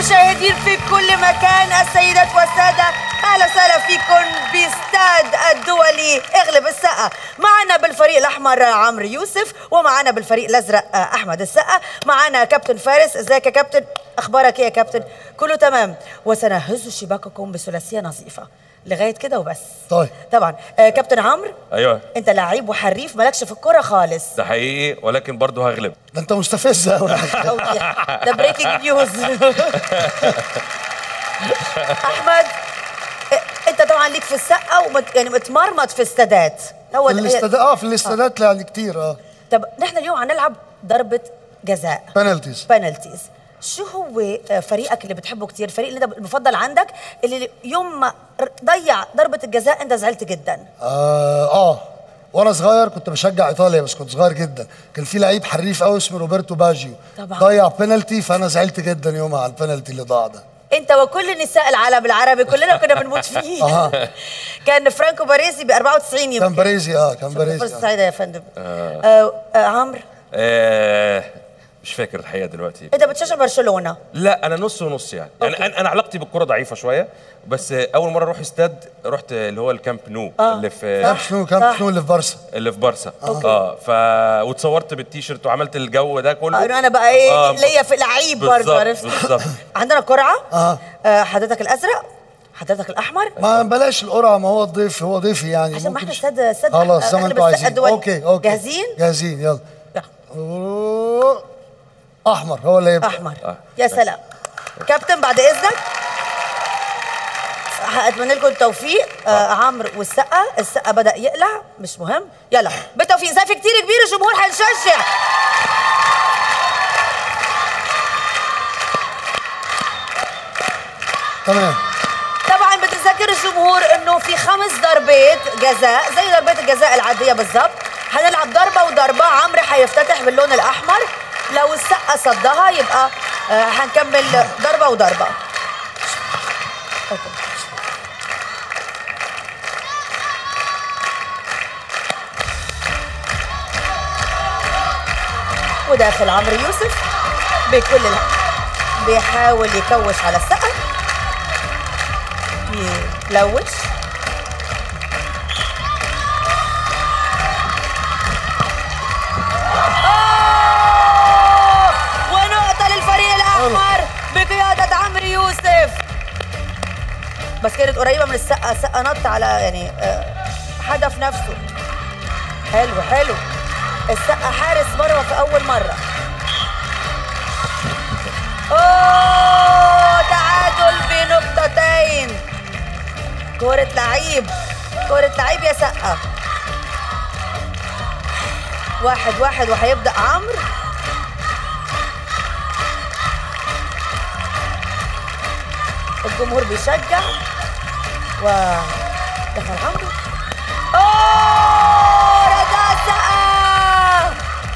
المشاهدين في كل مكان السيدات والسادة أهلا وسهلا فيكم باستاد الدولي اغلب السقا معنا بالفريق الأحمر عمرو يوسف ومعنا بالفريق الأزرق أحمد السقا معنا كابتن فارس ازيك يا كابتن أخبارك إيه يا كابتن كله تمام وسنهز شباككم بثلاثية نظيفة لغاية كده وبس طيب. طبعا آه كابتن عمرو ايوه انت لعيب وحريف مالكش في الكرة خالص ده حقيقي ولكن برضه هغلب ده انت مستفز قوي توضيح. ده بريكنج نيوز احمد إ- انت طبعا ليك في السقه ومت يعني متمرمط في استادات هو في ده- الاستادات اه في الاستادات يعني كتير اه طب نحن اليوم هنلعب ضربه جزاء بنالتيز بنالتيز شو هو آه، فريقك اللي بتحبه كتير الفريق اللي انت المفضل عندك اللي يوم ما ر- ضيع ضربه الجزاء انت زعلت جدا آه, اه وانا صغير كنت بشجع ايطاليا بس كنت صغير جدا كان في لعيب حريف قوي اسمه روبرتو باجيو طبعاً. ضيع بينالتي فانا زعلت جدا يومها على البينالتي اللي ضاع ده انت وكل نساء العالم العربي كلنا كنا بنموت فيه أها. كان فرانكو باريسي ب 94 يمكن كان باريزي اه كان باريزي فرصة آه. سعيدة يا فندم آه. آه عمرو آه مش فاكر الحقيقه دلوقتي انت بتشجع برشلونة لا انا نص ونص يعني يعني أوكي. انا انا علاقتي بالكره ضعيفه شويه بس اول مره اروح استاد رحت اللي هو الكامب نو آه. اللي في كامب شنو كامب صح. شنو اللي في بارسا اللي في بارسا اه ف واتصورت بالتيشيرت وعملت الجو ده كله انا بقى ايه آه، ليا في لعيب برضه بالظبط عرفت بالظبط عندنا قرعة آه. آه حضرتك الازرق حضرتك الاحمر ما بلاش القرعه ما هو الضيف هو ضيفي يعني عشان ما ممكن احنا ش- استاد استاد خلاص زي ما اغلب انتوا السقا عايزين الدولي. اوكي اوكي جاهزين؟ جاهزين يلا يلا. أوه. احمر هو اللي يبدا احمر يا سلام كابتن بعد اذنك اتمنى لكم التوفيق آه عمرو والسقا السقا بدا يقلع مش مهم يلا بالتوفيق زي كتير كبير الجمهور هنشجع تمام طبعا بتذكر الجمهور انه في خمس ضربات جزاء زي ضربات الجزاء العاديه بالظبط هنلعب ضربه وضربه عمرو هيفتتح باللون الاحمر لو السقه صدها يبقى آه، هنكمل ضربه وضربه أوكي. وداخل عمرو يوسف بكل الح... بيحاول يكوش على السقه يلوش آه! ونقطة للفريق الأحمر بقيادة عمرو يوسف بس كانت قريبة من السقة السقة نط على يعني آه، هدف نفسه حلو حلو السقة حارس مرمى في أول مرة أوه تعادل بنقطتين كرة لعيب كرة لعيب يا سقة واحد واحد وهيبدأ عمرو الجمهور بيشجع ودخل عمرو اوه رجاء سقة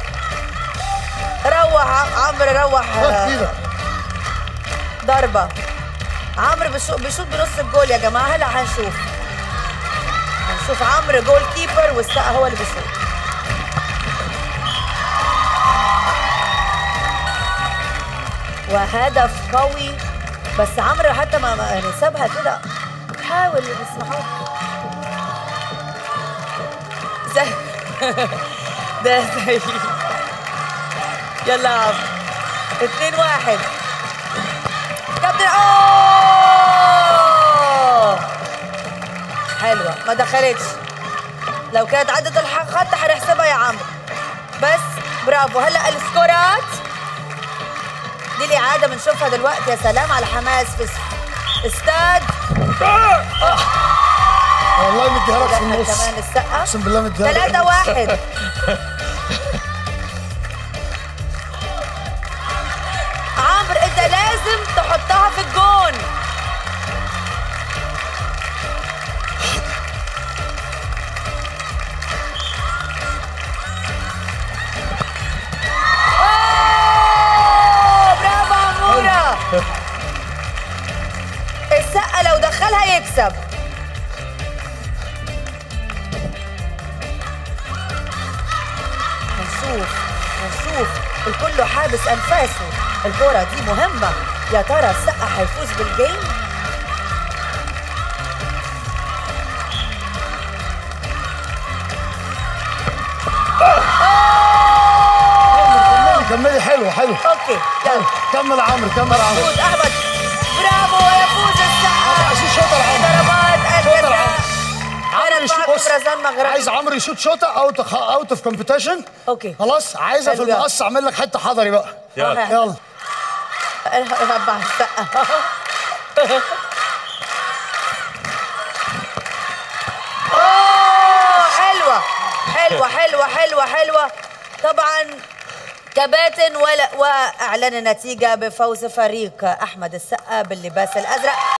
روح عم- عمرو روح آه، كده ضربة عمرو بيشوط بيشوط بنص الجول يا جماعة هلا هنشوف هنشوف عمرو جول كيبر والسقا هو اللي بيشوط وهدف قوي بس عمرو حتى ما ما- يعني سابها كده حاول بس ما حاول زي ده زي يلا يا عمرو اتنين واحد كابتن اوه حلوه ما دخلتش لو كانت عدت الخط هنحسبها يا عمرو بس برافو هلا السكورات دي الاعاده بنشوفها دلوقتي يا سلام على حماس في اس- استاد والله مديها لك في دخل النص كمان السقه اقسم بالله مديها لك ثلاثة واحد عمرو انت لازم تحطها في الجون أوه، برافو عمورة السقة لو دخلها يكسب هنشوف هنشوف الكل حابس انفاسه الكرة دي مهمة يا ترى السقا حيفوز بالجيم كملي كملي حلو حلو اوكي يلا كمل عمرو كمل عمرو يفوز احمد برافو ويفوز السقا عايزين شوطه لعمرو ضربات شوطة الجزاء عمرو كانت يشوط معكم بص رزان مغربي عايز عمرو يشوط شوطه اوت اوت اوف كومبيتيشن أوكي. خلاص عايزها في حلو يلا. المقص اعمل لك حته حضري بقى يلا. يلا ربع السقا أوه، حلوة حلوة حلوة حلوة حلوة طبعا كباتن ولا واعلن النتيجة بفوز فريق احمد السقا باللباس الازرق